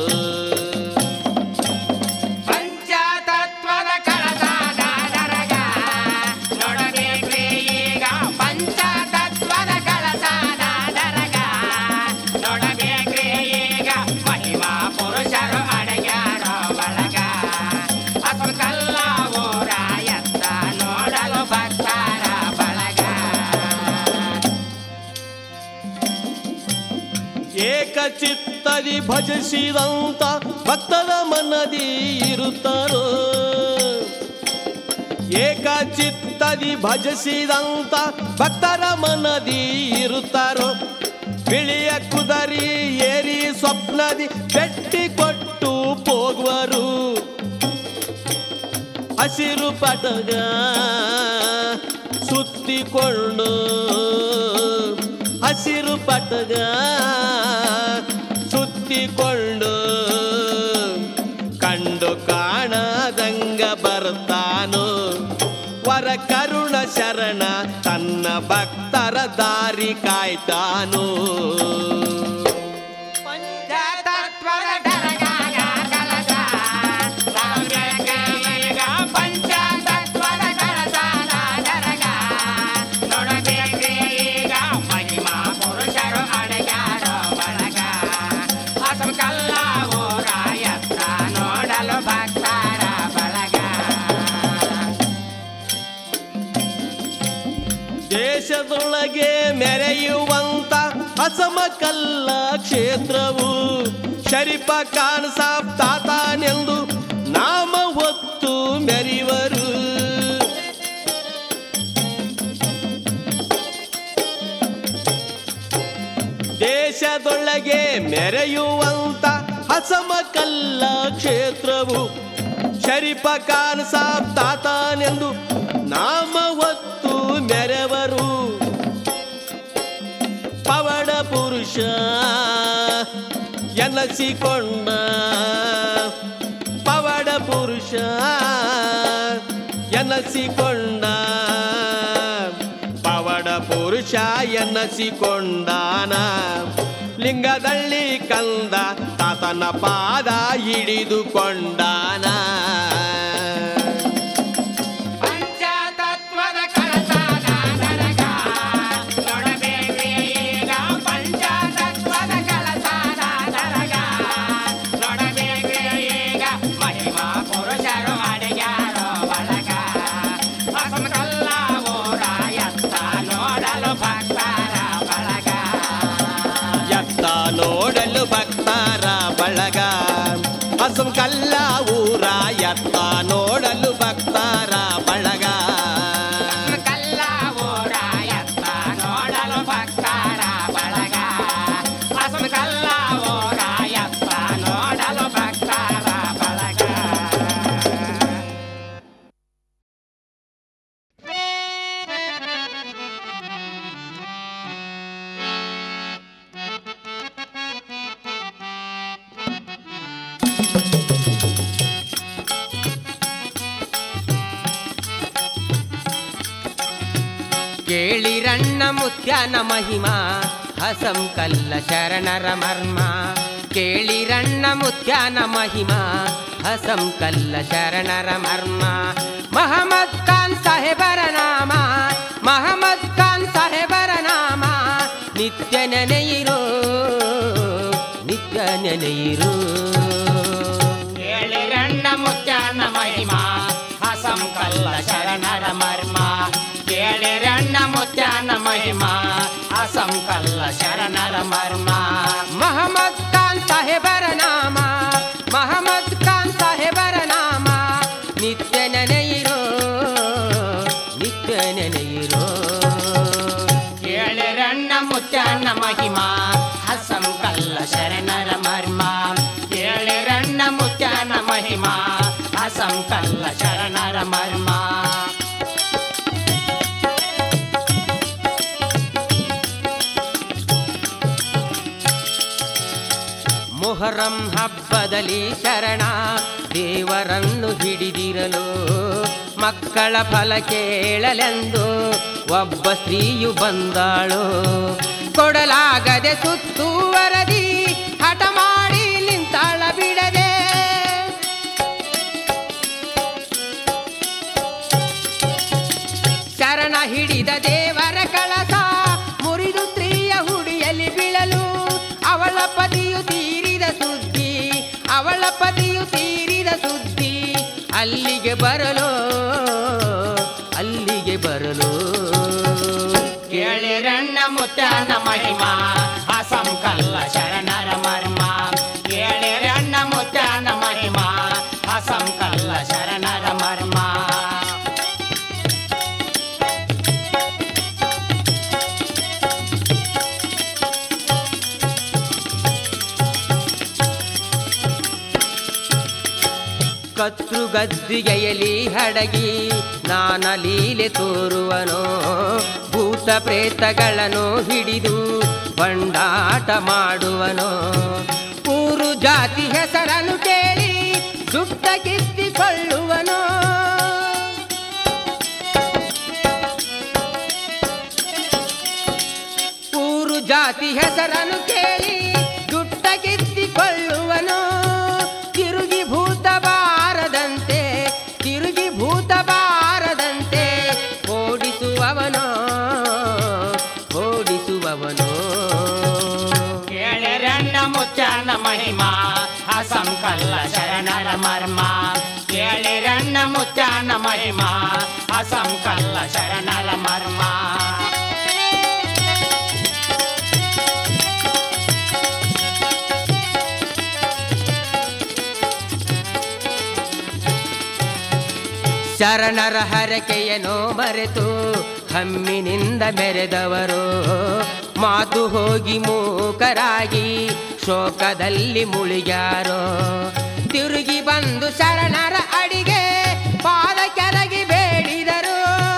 ಪಂಚತತ್ವದ ಕಳಸಾದ ದರಗ ನೋಡಬೇಕ್ರಿ ಈಗ ಪಂಚತತ್ವದ ಕಳಸಾದ ದರಗ ನೋಡಬೇಕ್ರಿ ಈಗ ಮಹಿಮಾ ಪುರುಷರು ಅಡಗ್ಯಾರ ಒಳಗ ಅಸು ಕಲ್ಲ ಊರ ಎತ್ತ ನೋಡಲು ಭಕ್ತರ ಬಳಗ ಏಕಚಿತ್ತದಿ ಭಜಿಸಿದಂತ ಭಕ್ತರ ಮನದಿ ಇರುತ್ತಾರೋ ಏಕಚಿತ್ತದಿ ಭಜಿಸಿದಂತ ಭಕ್ತರ ಮನದಿ ಇರುತ್ತಾರೋ ಬಿಳಿಯ ಕುದರಿ ಏರಿ ಸ್ವಪ್ನದಿ ಬೆಟ್ಟಿ ಕೊಟ್ಟು ಹೋಗುವರು ಹಸಿರು ಪಟಗ ಸುತ್ತಿಕೊಂಡು ಹಸಿರು ಪಟಗ ಸುತ್ತಿಕೊಂಡು ಕಂಡು ಕಾಣದಂಗ ಬರ್ತಾನು ವರ ಕರುಣ ಶರಣ ತನ್ನ ಭಕ್ತರ ದಾರಿ ಕಾಯ್ತಾನು ಪಂಚತತ್ವದ ಕಲ್ಲ ಊರ ಎತ್ತ ನೋಡಲು ಭಕ್ತರ ಬಳಗ ದೇಶದೊಳಗೆ ಮೆರೆಯುವಂತ ಅಸಮಕಲ್ಲ ಕ್ಷೇತ್ರವು ಶರೀಫ ಖಾನ್ ಸಾಬ್ ತಾತಾನೆಂದು ನಾಮ ಹೊತ್ತು ಮೆರೆಯುವರು ದೇಶದೊಳಗೆ ಮೆರೆಯುವಂತ ಹಸಮಕಲ್ಲ ಕ್ಷೇತ್ರವು ಶರೀಫ ಖಾನ್ ಸಾಬ್ ತಾತಾನೆಂದು ನಾಮ ಹೊತ್ತು ಮೆರೆವರು ಪವಡ ಪುರುಷ ಎನ್ನಸಿಕೊಂಡ ಪವಡ ಪುರುಷ ಎನ್ನಸಿಕೊಂಡ ಪವಡ ಪುರುಷ ಎನ್ನಸಿಕೊಂಡಾನ ಲಿಂಗದಳ್ಳಿ ಕಂದ ತಾತನ ಪಾದ ಹಿಡಿದುಕೊಂಡಾನ ಪಂಚತತ್ವದ ಕಳಸಾದ ನರಗ ನೋಡಬೇಕ್ರಿ ಈಗ ಪಂಚತತ್ವದ ಕಳಸಾದ ನರಗ ನೋಡಬೇಕ್ರಿ ಈಗ ಮಹಿಮಾ ಪುರುಷರು ಅಡಿಗ್ಯಾರೋ ಬಳಗ ಅಸಮಕಲ್ಲ ಊರ ಎತ್ತ ನೋಡಲು ಭಕ್ತರ ಬಳಗ ಎತ್ತ ನೋಡಲು ಭಕ್ತರ ಬಳಗ ಹಸಂ ಕಲ್ಲ ಊರ ಎತ್ತ ನೋಡಲು ಭಕ್ತರ ಬಳಗ ಕಲ್ಲ ಊರ ಎತ್ತ ನೋಡಲು ಭಕ್ತರ ಬಳಗ ಅಸಮ ಕಲ್ಲ ಊರ ಎತ್ತ ನೋಡಲು ಭಕ್ತರ ಬಳಗ ಕೇಳಿರಣ್ಣ ಮುತ್ಯನ ಮಹಿಮಾ ಹಸಂ ಕಲ್ಲ ಶರಣರ ಮರ್ಮ ಕೇಳಿರಣ್ಣ ಮುತ್ಯನ ಮಹಿಮಾ ಹಸಂ ಕಲ್ಲ ಶರಣರ ಮರ್ಮ ಮಹಮ್ಮದ್ ಖಾನ್ ಸಾಹೇಬರ ನಾಮ ಮಹಮ್ಮದ್ ಖಾನ್ ಸಾಹೇಬರ ನಾಮ ನಿತ್ಯ ನೆನೆಯಿರೋ ನಿತ್ಯ ನೆನೆಯಿರೋ ಕೇಳಿರಣ್ಣ ಮುತ್ಯನ ಮಹಿಮಾ ಹಸಂ ಕಲ್ಲ ಶರಣರ ಮರ್ಮ ಕೇಳಿರಣ್ಣ ಮುತ್ಯನ ಮಹಿಮಾ ಹಸಂ ಕಲ್ಲ ಶರಣರ ಮರ್ಮ ಮಹಮ್ಮದ್ ಖಾನ್ ಸಾಹೇಬರ ನಾಮ ಮಹಮ್ಮದ್ ಖಾನ್ ಸಾಹೇಬರ ನಾಮ ನಿತ್ಯ ನೆನೆಯಿರೋ ನಿತ್ಯ ನೆನೆಯಿರೋ ಕೇಳಿರಣ್ಣ ಮುತ್ಯನ ಮಹಿಮಾ ಹಸಂ ಕಲ್ಲ ಶರಣರ ಮರ್ಮ ಕೇಳಿರಣ್ಣ ಮುತ್ಯನ ಮಹಿಮಾ ಹಸಂ ಕಲ್ಲ ಶರಣರ ಮರ್ಮ ಮೊಹರಂ ಹಬ್ಬದಲ್ಲಿ ಶರಣ ದೇವರನ್ನು ಹಿಡಿದಿರಲು ಮಕ್ಕಳ ಫಲ ಕೇಳಲೆಂದು ಒಬ್ಬ ಸ್ತ್ರೀಯು ಬಂದಾಳು ಕೊಡಲಾಗದೆ ಸುತ್ತುವರದಿ ಹಠ ಮಾಡಿ ನಿಂತಾಳ ಬಿಡದೆ ಶರಣ ಹಿಡಿದ ದೇವರ ಕಳಸ ಮುರಿದು ಸ್ತ್ರೀಯ ಹುಡಿಯಲ್ಲಿ ಬೀಳಲು ಅವಳ ಪತಿಯು ತೀರಿದ ಸುದ್ದಿ ಅವಳ ಪತಿಯು ತೀರಿದ ಸುದ್ದಿ ಅಲ್ಲಿಗೆ ಬರಲು ಅಲ್ಲಿಗೆ ಬರಲು ಕೇಳಿರಣ್ಣ ಮುತ್ಯನ ಮಹಿಮಾ ಹಸಂ ಕಲ್ಲ ಶರಣರ ಮರ್ಮ ಕೇಳಿರಣ್ಣ ಮುತ್ಯನ ಮಹಿಮಾ ಹಸಂ ಕಲ್ಲ ಶರಣರ ಮರ್ಮ ಕತ್ರು ಗದ್ದಿಗೆಯಲಿ ಹಡಗಿ ನಾನ ಲೀಲೆ ತೋರುವನೋ ಭೂತ ಪ್ರೇತಗಳನ್ನು ಹಿಡಿದು ಬಂಡಾಟ ಮಾಡುವನೋ ಊರು ಜಾತಿ ಹೆಸರನ್ನು ಕೇಳಿ ಸುತ್ತ ಕಿತ್ತಿಕೊಳ್ಳುವನೋ ಊರು ಜಾತಿ ಹೆಸರನ್ನು ಕೇಳಿ ದುಟ್ಟ ಕಿತ್ತಿಕೊಳ್ಳುವನು ತಿರುಗಿ ಭೂತ ಬಾರದಂತೆ ತಿರುಗಿ ಭೂತ ಬಾರದಂತೆ ಓಡಿಸುವವನು ಓಡಿಸುವವನು ಕೇಳಿರಣ್ಣ ಮುತ್ಯನ ಮಹಿಮಾ ಅಸಂಕಲ್ಲ ಶರಣರ ಮರ್ಮ ಕೇಳಿರಣ್ಣ ಮುತ್ಯಾನ ಮಹಿಮಾ ಅಸಂಕಲ್ಲ ಶರಣರ ಮರ್ಮ ಶರಣರ ಹರಕೆಯನ್ನು ಮರೆತು ಹಮ್ಮಿನಿಂದ ಮೆರೆದವರು ಮಾತು ಹೋಗಿ ಮೂಕರಾಗಿ ಶೋಕದಲ್ಲಿ ಮುಳುಗ್ಯಾರೋ ತಿರುಗಿ ಬಂದು ಶರಣರ ಅಡಿಗೆ ಪಾದ ಕೆರಗಿ ಬೇಡಿದರು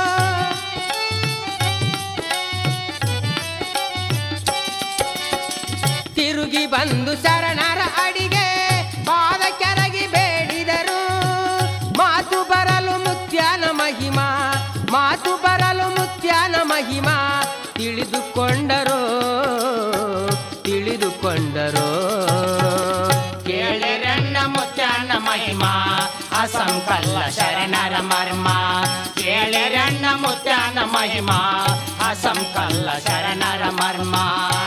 ತಿರುಗಿ ಬಂದು ಶರಣರ ಅಡಿಗೆ ಪಾದ ಕೆರಗಿ ಬೇಡಿದರು ಮಾತು ಬರಲು ಮುತ್ಯಾನ ಮಹಿಮಾ ಮಾತು ಬರಲು ಮುತ್ಯಾನ ಮಹಿಮಾ ತಿಳಿದುಕೊಂಡರೋ ತಿಳಿದುಕೊಂಡರೋ ಕೇಳಿರಣ್ಣ ಮುತ್ಯಾನ ಮಹಿಮಾ ಅಸಂಕಲ್ಲ ಶರಣರ ಮರ್ಮ ಕೇಳಿರಣ್ಣ ಮುತ್ಯಾನ ಮಹಿಮಾ ಅಸಂಕಲ್ಲ ಶರಣರ ಮರ್ಮ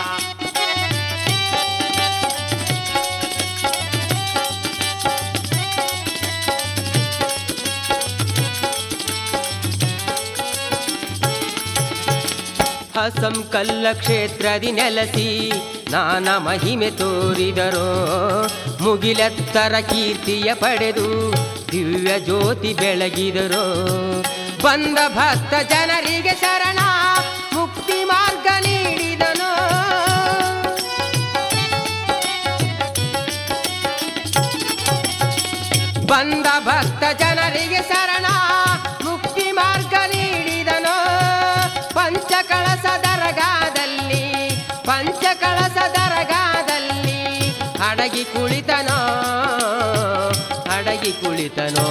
ಹಸಂ ಕಲ್ಲ ಕ್ಷೇತ್ರದಿ ನೆಲೆಸಿ ನಾನ ಮಹಿಮೆ ತೋರಿದರೋ ಮುಗಿಲೆತ್ತರ ಕೀರ್ತಿಯ ಪಡೆದು ದಿವ್ಯ ಜ್ಯೋತಿ ಬೆಳಗಿದರೋ ಬಂದ ಭಕ್ತ ಜನರಿಗೆ ಶರಣ ಮುಕ್ತಿ ಮಾರ್ಗ ನೀಡಿದನು ಬಂದ ಭಕ್ತ ಜನರಿಗೆ ಶರಣ ಮುಕ್ತಿ ಮಾರ್ಗ ನೀಡಿದನು ಪಂಚಕಳಸ ದರಗಾದಲ್ಲಿ ಪಂಚಕಳಸ ದರಗಾದಲ್ಲಿ ಅಡಗಿ ಕುಳಿತನೋ ಅಡಗಿ ಕುಳಿತನೋ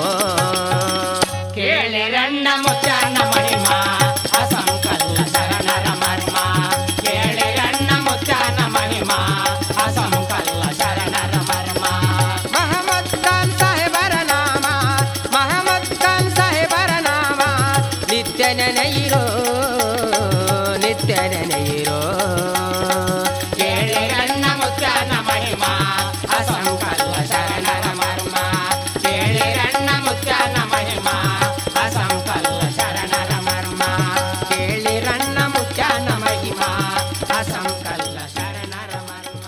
ಕೇಳಿರಣ್ಣ ಮುತ್ಯಾನ ಮಹಿಮಾ ಅಸಂಕಲ್ಲ ಶರಣರ ಮರ್ಮ ಕೇಳಿರಣ್ಣ ಮುತ್ಯಾನ ಮಹಿಮಾ ಅಸಂಕಲ್ಲ ಶರಣರ ಮರ್ಮ ಮಹಮ್ಮದ್ ಖಾನ್ ಸಾಹೇಬರ ನಾಮ ಮಹಮ್ಮದ್ ಖಾನ್ ಸಾಹೇಬರ ನಾಮ ನಿತ್ಯ ನೆನೆಯಿರೋ ನಿತ್ಯ ನೆನೆಯಿರೋ ಕೇಳಿರಣ್ಣ ಮುತ್ಯಾನ ಮಹಿಮಾ ಅಸಂಕಲ್ಲ ಶರಣರ ಮರ್ಮ ಕೇಳಿರಣ್ಣ ಮುತ್ಯಾನ ಮಹಿಮಾ ಅಸಂಕಲ್ಲ ಶರಣರ ಮರ್ಮ ಕೇಳಿರಣ್ಣ ಮುತ್ಯಾನ ಮಹಿಮಾ ಅಸಂಕಲ್ಲ ಶರಣರ ಮರ್ಮ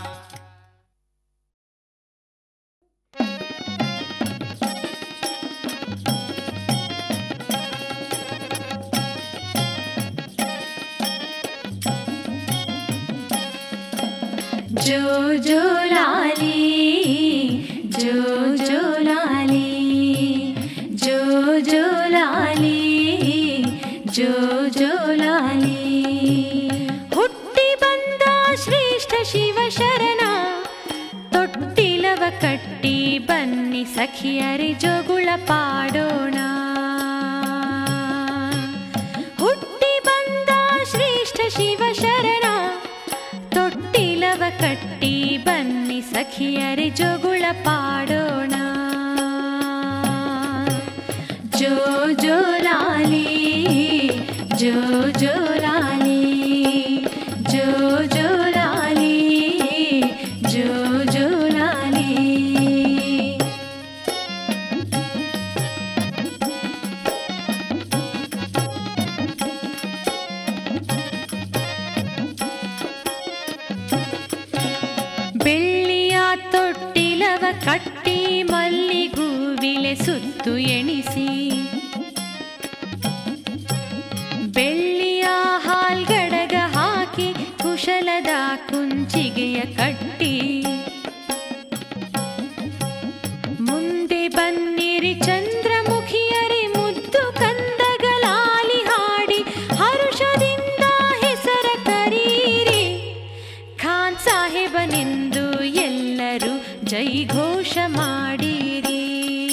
जो जो लाली जो जो लाली जो जो लाली जो जो लाली ಹುಟ್ಟಿ ಬಂದ ಶ್ರೇಷ್ಠ ಶಿವ ಶರಣ ತೊಟ್ಟಿಲವ ಕಟ್ಟಿ ಬನ್ನಿ ಸಖಿಯರಿ ಜೋಗುಳ ಪಾಡೋಣ ಹುಟ್ಟಿ ಬಂದ ಶ್ರೇಷ್ಠ ಶಿವ ಶರಣ ತೊಟ್ಟಿಲವ ಕಟ್ಟಿ ಬನ್ನಿ ಸಖಿಯರಿ ಜೋಗುಳ ಪಾಡೋಣ ಜೋ ಜೋ ಲಾಲಿ ಜೋ ಜೋ ಲಾಲಿ ಜೋ ಜೋ ಲಾಲಿ ಜೋ ಜೋ ಲಾಲಿ ಬೆಳ್ಳಿಯ ತೊಟ್ಟಿಲವ ಕಟ್ಟಿ ಮಲ್ಲಿಗೂವಿಲೆ ಸುತ್ತು ಎಣಿಸಿ ಬೆಳ್ಳಿಯ ಹಾಲ್ಗಡಗ ಹಾಕಿ ಕುಶಲದ ಕುಂಚಿಗೆಯ ಕಟ್ಟಿ ಮುಂದೆ ಬನ್ನಿರಿ ಚಂದ್ರಮುಖಿಯರಿ ಮುದ್ದು ಕಂದಗಲಾಲಿ ಹಾಡಿ ಹರುಷದಿಂದ ಹೆಸರ ಕರೀರಿ ಖಾನ್ ಸಾಹೇಬನೆಂದು ಎಲ್ಲರೂ ಜೈಘೋಷ ಮಾಡಿರಿ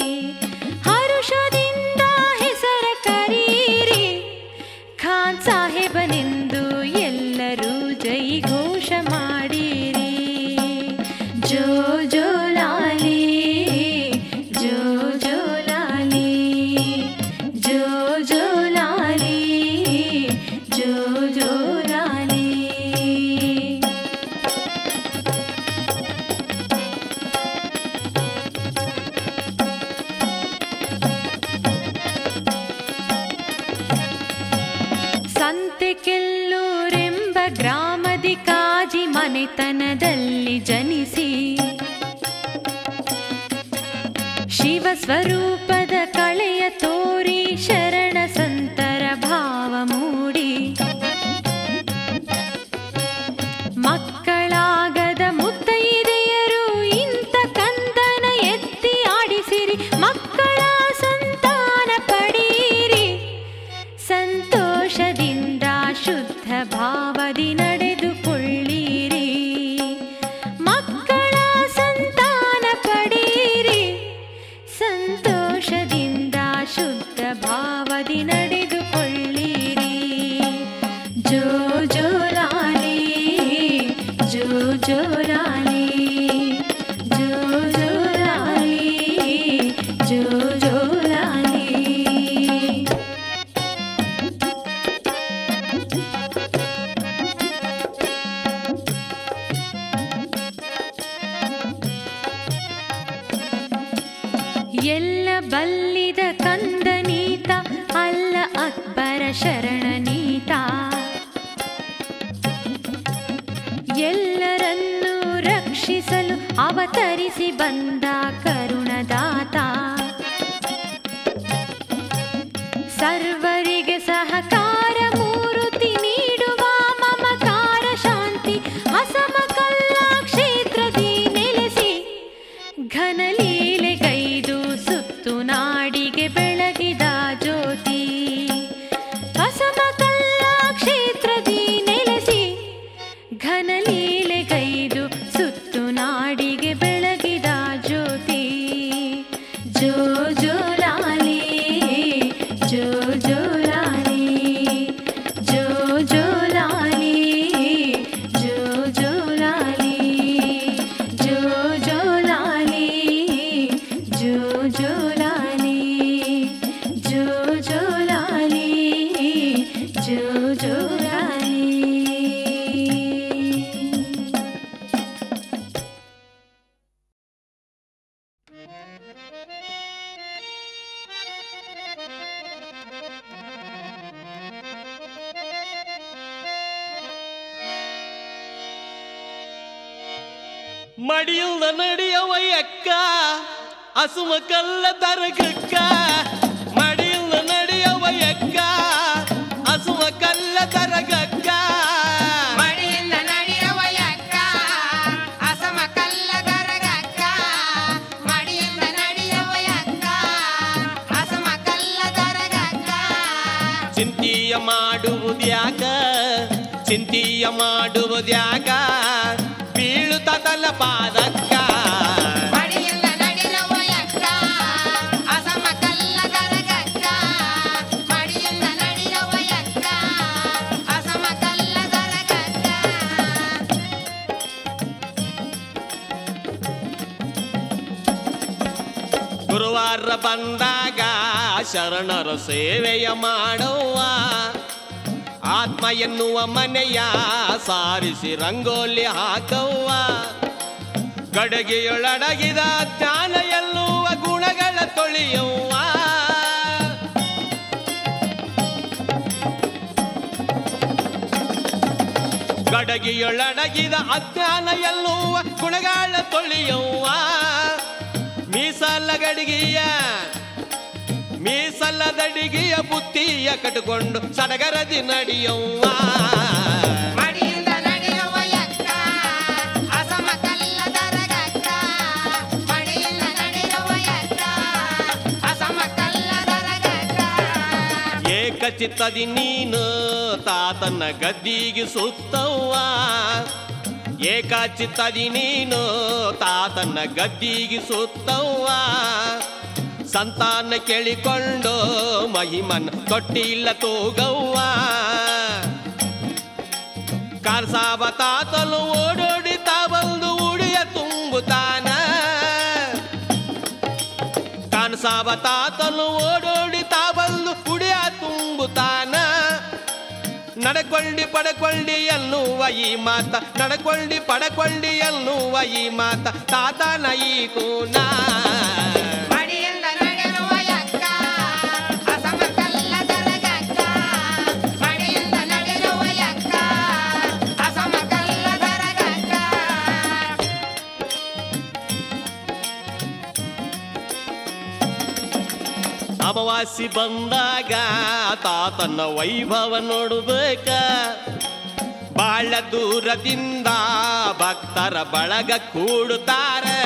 ಹರುಷದಿಂದ ಹೆಸರ ಕರೀರಿ ಖಾನ್ ಸಾಹೇಬನೆಂದು ಎಲ್ಲರೂ ಜೈಘೋಷ ಮಾಡಿರಿ ಜೋ ಜೋ ಲಾಲಿ ಜೋ ಜೋ ಲಾಲಿ ಜೋ ಜೋ ಲಾಲಿ ಜೋ ಜೋ ಲಾಲಿ ಮಠದಲ್ಲಿ ಜನಿಸಿ ಶಿವ ಸ್ವರೂಪದ ಕಳೆಯ ತೋರಿ ಶರಣ ಸಂತರ ಭಾವ ಮೂಡಿ ಮಕ್ಕಳಾಗದ ಮುತ್ತೈದೆಯರು ಇಂಥ ಕಂದನ ಎತ್ತಿ ಆಡಿಸಿರಿ ಮಕ್ಕಳ ಸಂತಾನ ಪಡೀರಿ ಸಂತೋಷದಿಂದ ಶುದ್ಧ ಭಾವದಿ ನಡೆದುಕೊಳ್ಳಿರಿ ಮಕ್ಕಳ ಸಂತಾನ ಪಡೀರಿ ಸಂತೋಷದಿಂದ ಶುದ್ಧ ಭಾವದಿ ನಡೆದುಕೊಳ್ಳಿರಿ ಜೋ ಜೋಲಾಲಿ ಜೋ ಜೋಲಾಲಿ ಜೋ ಜೋಲಾಲಿ ಜೋ ಜೋಲಾಲಿ ಎಲ್ಲ ಬಲ್ಲಿದ ಕಂದನೀತ ಅಲ್ಲ ಅಕ್ಬರ ಶರಣನೀತ ಎಲ್ಲರನ್ನೂ ರಕ್ಷಿಸಲು ಅವತರಿಸಿ ಬಂದ ಕರುಣದಾತ ಸರ್ವರಿಗೆ ಸಹಕಾರ ಮೂರುತಿ ನೀಡುವ ಮಮಕಾರ ಶಾಂತಿ ಅಸಮಕಲ್ಲ ಕ್ಷೇತ್ರದಿ ನೆಲೆಸಿ ಘನಲೀಲೆಗೈದು ಸುತ್ತು ನಾಡಿಗೆ ಬೆಳಗಿದ ಜ್ಯೋತಿ ಅಸಮಕಲ್ಲ ಕ್ಷೇತ್ರದಿ ನೆಲೆಸಿ ಘನಲೀಲೆಗೈದು ಸುತ್ತು ನಾಡಿಗೆ ಬೆಳಗಿದ ಜ್ಯೋತಿ ಜೋ ಜೋಲಾಲಿ ಜೋ ಜೋಲಾಲಿ ಜೋ ಜೋಲಾಲಿ ಜೋ ಜೋಲಾಲಿ ಜೋ ಜೋಲಾಲಿ ಜೋ ಜೋಲಾಲಿ ಜೋ ಜೋಲಾಲಿ ಜೋ ಜೋಲಾಲಿ ಮಡಿಯುಳ್ಳ ನಡಿಯವ ಎಕ್ಕ ಹಸುಮ ಕಲ್ಲ ತರಗಕ್ಕ ಮಡಿಯುಳ್ಳ ನಡಿಯವ ಎಕ್ಕ ಹಸುಮ ಕಲ್ಲ ತರಗಕ್ಕ ಮಡಿಯಿಂದ ನಡೆಯುವ ಯಕ್ಕ ಅಸಮ ಕಲ್ಲದರಗಕ್ಕ ಮಡಿಯಿಂದ ನಡೆಯುವ ಯಕ್ಕ ಅಸಮ ಕಲ್ಲದರಗಕ್ಕ ಚಿಂತಿಯ ಮಾಡುವುದ್ಯಾಕ ಚಿಂತಿಯ ಮಾಡುವುದ್ಯಾಕ ಬೀಳುತ್ತ ತಲ ಪಾದಕ್ಕ ಮಡಿಯಿಂದ ನಡೆಯುವ ಯಕ್ಕ ಅಸಮ ಕಲ್ಲದರಗಕ್ಕ ಮಡಿಯಿಂದ ನಡೆಯುವ ಯಕ್ಕ ಅಸಮ ಕಲ್ಲದರಗಕ್ಕ ಗುರುವಾರ ಬಂದಾಗ ಶರಣರ ಸೇವೆಯ ಮಾಡುವ ಆತ್ಮ ಎನ್ನುವ ಮನೆಯ ಸಾರಿಸಿ ರಂಗೋಲಿ ಹಾಕವ್ವ ಗಡಗೆಯೊಳಡಗಿದ ಜ್ಞಾನ ಎನ್ನುವ ಗುಣಗಳ ತೊಳೆಯವ್ವ ಗಡಗಿಯೊಳಡಗಿದ ಅಜ್ಞಾನ ಎನ್ನುವ ಗುಣಗಳ ತೊಳೆಯವ್ವ ಮೀಸಲ ಗಡಿಗೆಯ ಮೀಸಲ್ಲದಡಿಗೆಯ ಬುತ್ತಿಯ ಕಟ್ಟಿಕೊಂಡು ಸಡಗರದಿ ನಡೆಯವ್ವ ಮಡಿಯಿಂದ ನಡೆಯುವ ಯಕ್ಕ ಅಸಮ ಕಲ್ಲದರಗಕ್ಕ ಮಡಿಯಿಂದ ನಡೆಯುವ ಯಕ್ಕ ಅಸಮ ಕಲ್ಲದರಗಕ್ಕ ಏಕಚಿತ್ತದಿ ನೀನು ತಾತನ ಗದ್ದಿಗೆ ಸುತ್ತವ್ವ ಏಕಚಿತ್ತದಿ ನೀನು ತಾತನ ಗದ್ದಿಗೆ ಸುತ್ತವ್ವ ಸಂತಾನ ಕೇಳಿಕೊಂಡು ಮಹಿಮನ್ ತೊಟ್ಟಿಲ್ಲ ತೂಗವ್ವ ಕಾರ್ಸಾಬ ತಾತಲು ಓಡೋಡಿತಾ ಬಂದು ಉಡಿಯ ತುಂಬುತ್ತಾನ ಕಾನ್ಸಾಬ ತಾತನು ಓಡೋಡಿತಾ ಬಂದು ಉಡಿಯ ತುಂಬುತ್ತಾನ ನಡಕೊಳ್ಳಿ ಪಡಕೊಳ್ಳಿ ಎನ್ನುವ ಈ ಮಾತ ನಡಕೊಳ್ಳಿ ಪಡಕೊಳ್ಳಿ ಎನ್ನುವ ಈ ಮಾತ ತಾತನ ಈ ಕೂನ ಮಡಿಯಿಂದ ನಡೆಯುವ ಯಕ್ಕ ಅಸಮ ಕಲ್ಲದರಗಕ್ಕ ಮಡಿಯಿಂದ ನಡೆಯುವ ಯಕ್ಕ ಅಸಮ ಕಲ್ಲದರಗಕ್ಕ ಅಮಾವಾಸ್ಯೆ ಬಂದಾಗ ತಾತನ ವೈಭವ ನೋಡಬೇಕ ಬಾಳ ದೂರದಿಂದ ಭಕ್ತರ ಬಳಗ ಕೂಡುತ್ತಾರೆ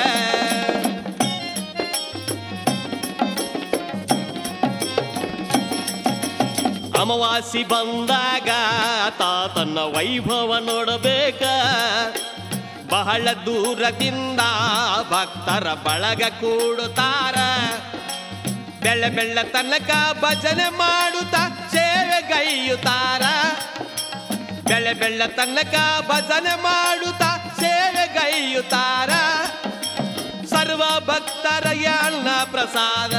ಅಮಾವಾಸ್ಯೆ ಬಂದಾಗ ತಾತನ ವೈಭವ ನೋಡಬೇಕ ಬಹಳ ದೂರದಿಂದ ಭಕ್ತರ ಬಳಗ ಕೂಡುತ್ತಾರ ಬೆಳ್ಳ ಬೆಳ್ಳ ತನಕ ಭಜನೆ ಮಾಡುತ್ತಾ ಸೇವೆಗೈಯುತ್ತಾರ ಬೆಳ್ಳ ಬೆಳ್ಳ ತನಕ ಭಜನೆ ಮಾಡುತ್ತಾ ಸೇವೆಗೈಯುತ್ತಾರ ಸರ್ವ ಭಕ್ತರ ಅನ್ನ ಪ್ರಸಾದ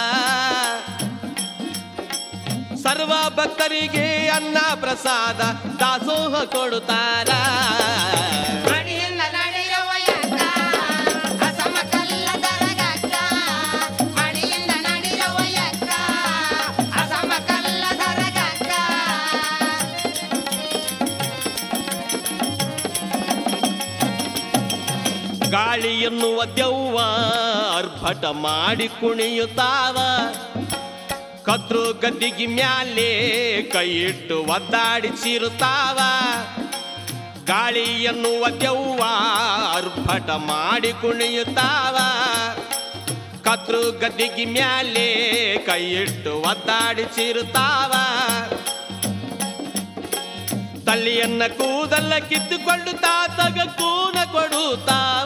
ಸರ್ವ ಭಕ್ತರಿಗೆ ಅನ್ನ ಪ್ರಸಾದ ದಾಸೋಹ ಕೊಡುತ್ತಾರ ಮಡಿಯಿಂದ ನಡೆಯುವ ಯಕ್ಕ ಅಸಮಕಲ್ಲದ ರಗಕ್ಕ ಮಡಿಯಿಂದ ನಡೆಯುವ ಯಕ್ಕ ಅಸಮಕಲ್ಲದ ರಗಕ್ಕ ಗಾಳಿ ಎನ್ನುವ ದೆವ್ವ ಅರ್ಭಟ ಮಾಡಿ ಕುಣಿಯುತ್ತಾವ ಕದ್ರು ಗದ್ದಿಗೆ ಮ್ಯಾಲೆ ಕೈ ಇಟ್ಟು ಒದ್ದಾಡಿ ಚೀರುತ್ತಾವ ಗಾಳಿ ಎನ್ನುವ ದೆವ್ವ ಅರ್ಭಟ ಮಾಡಿ ಕುಣಿಯುತ್ತಾವ ಕತ್ರು ಗದ್ದಿಗೆ ಮ್ಯಾಲೆ ಕೈ ಇಟ್ಟು ಒದ್ದಾಡಿ ಚೀರುತ್ತಾವ ತಲ್ಲಿಯನ್ನ ಕೂದಲ್ಲ ಕಿತ್ತುಕೊಂಡು ತಾತಗ ಕೂನ ಕೊಡುತ್ತಾವ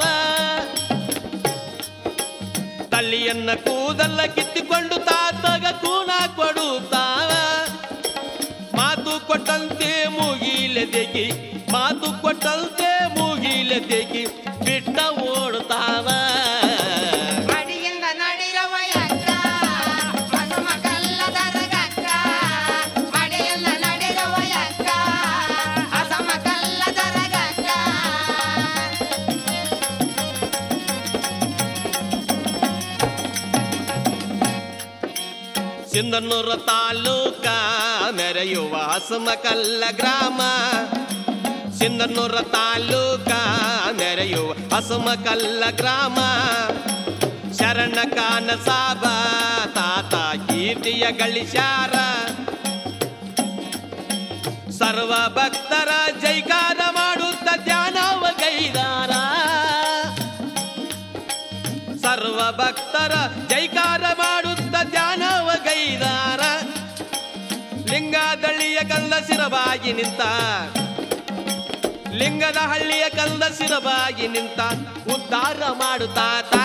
ತಲ್ಲಿಯನ್ನ ಕೂದಲ್ಲ ಕಿತ್ತುಕೊಂಡು ತಾತಗ ಕೂನ ಕೊಡುತ್ತಾವ ಮಾತು ಕೊಟ್ಟಂತೆ ಮುಗಿಲೆ ತೆಗಿ ಮಾತು ಕೊಟ್ಟಂತೆ ಮುಗಿಲೆ ತೆಗಿ ಬಿಟ್ಟ ಓಡುತ್ತಾವ ಮಡಿಯಿಂದ ನಡೆಯುವ ಯಕ್ಕ ಅಸಮಕಲ್ಲದ ರಗಕ್ಕ ಮಡಿಯಿಂದ ನಡೆಯುವ ಯಕ್ಕ ಅಸಮಕಲ್ಲದ ರಗಕ್ಕ ಸಿಂಧನೂರ ತಾಲೂಕ ಮೆರೆಯುವ ಹಸಮಕಲ್ಲ ಗ್ರಾಮ ಸಿಂಧನೂರ ತಾಲೂಕ ಮೆರೆಯುವ ಹಸಮಕಲ್ಲ ಗ್ರಾಮ ಶರಣ ಕಾನ ಸಾಬ ತಾತ ಕೀರ್ತಿಯ ಗಳಿಸ್ಯಾರ ಸರ್ವ ಭಕ್ತರ ಜೈಕಾರ ಮಾಡುತ್ತ ಧ್ಯಾನವ ಗೈದಾರ ಸರ್ವ ಭಕ್ತರ ಜೈಕಾರ ಮಾಡುತ್ತ ಧ್ಯಾನವ ಗೈದಾರ ಲಿಂಗದಳ್ಳಿಯ ಕಂದ ಸಿರಬಾಗಿ ನಿಂತ ಲಿಂಗದ ಹಳ್ಳಿಯ ಕಂದ ಸಿರಬಾಗಿ ನಿಂತ ಉದ್ಧಾರ ಮಾಡುತ್ತಾತ